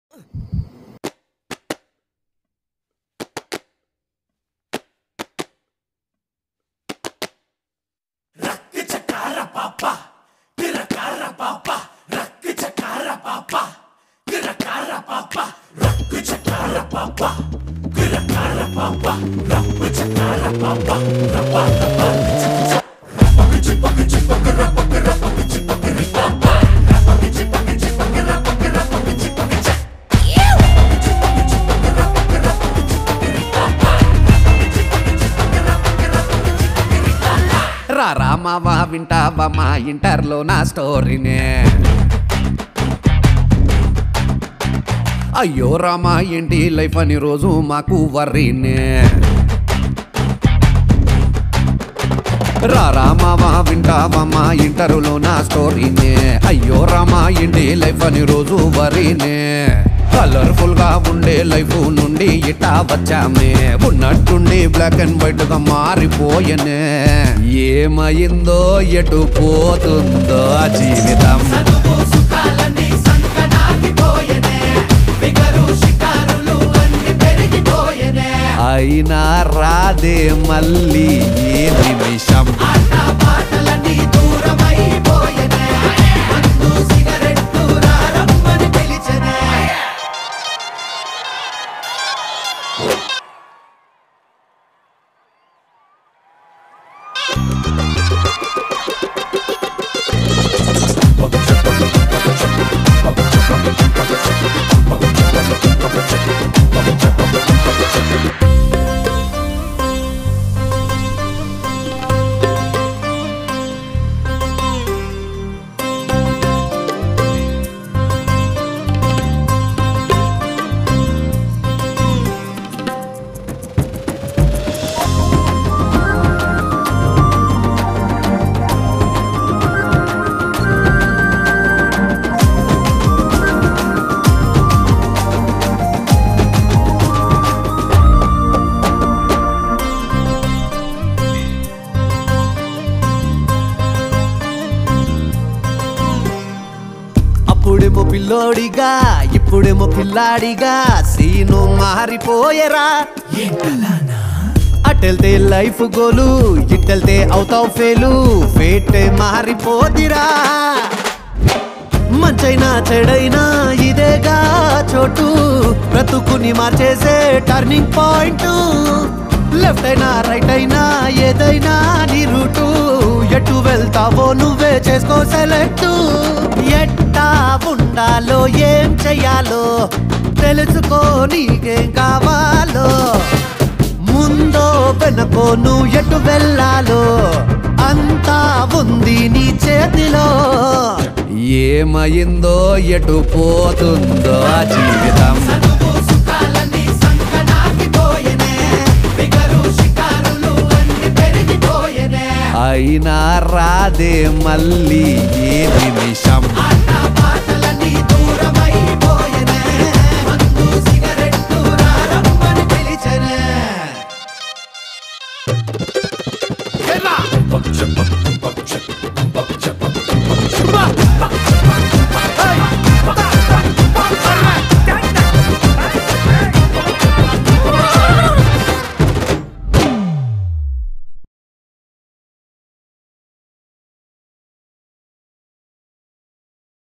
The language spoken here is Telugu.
రా రామావా వింటావా మా ఇంటర్లో నా స్టోరీనే అయ్యో రామా ఏంటి లైఫ్ అని రోజు మాకు వర్రీనే రా రామావా వింటావా మా ఇంటర్లో నా స్టోరీనే అయ్యో రామా ఏంటి లైఫ్ అని రోజు వరీనే కలర్ఫుల్ గా ఉండే లైఫ్ నుండి ఇట్టా వచ్చామే ఉన్నట్టుండి బ్లాక్ అండ్ వైట్ గా మారిపోయనే ఏమైందో ఎటు పోతుందో ఆ జీవితం అయినా రాదే మళ్ళీ ఏ నిమిషం అప్పుడేమో పిల్లోడిగా ఇప్పుడేమో పిల్లాడిగా సీను మారిపోయరా అటెళ్తే లైఫ్ గోలు ఇట్టెళ్తే అవుతావు ఫేలు ఫేటే మారిపోదిరా మంచైనా చెడైనా ఇదేగా చోటు బ్రతుకుని మార్చేసే టర్నింగ్ పాయింట్ లెఫ్ట్ అయినా రైట్ అయినా ఏదైనా నీ రూటు ఎటు వెళ్తావో నువ్వే చేసుకో సెలెక్ట్ ఎట్టా ఉండాలో ఏం చెయ్యాలో తెలుసుకో నీకేం కావాలో ముందో వెనకో నువ్వు ఎటు వెళ్ళాలో అంతా ఉంది నీ చేతిలో ఏమైందో ఎటు పోతుందో ఆ జీవితం అయినా రాదే మళ్ళీ ఏ నిమిషం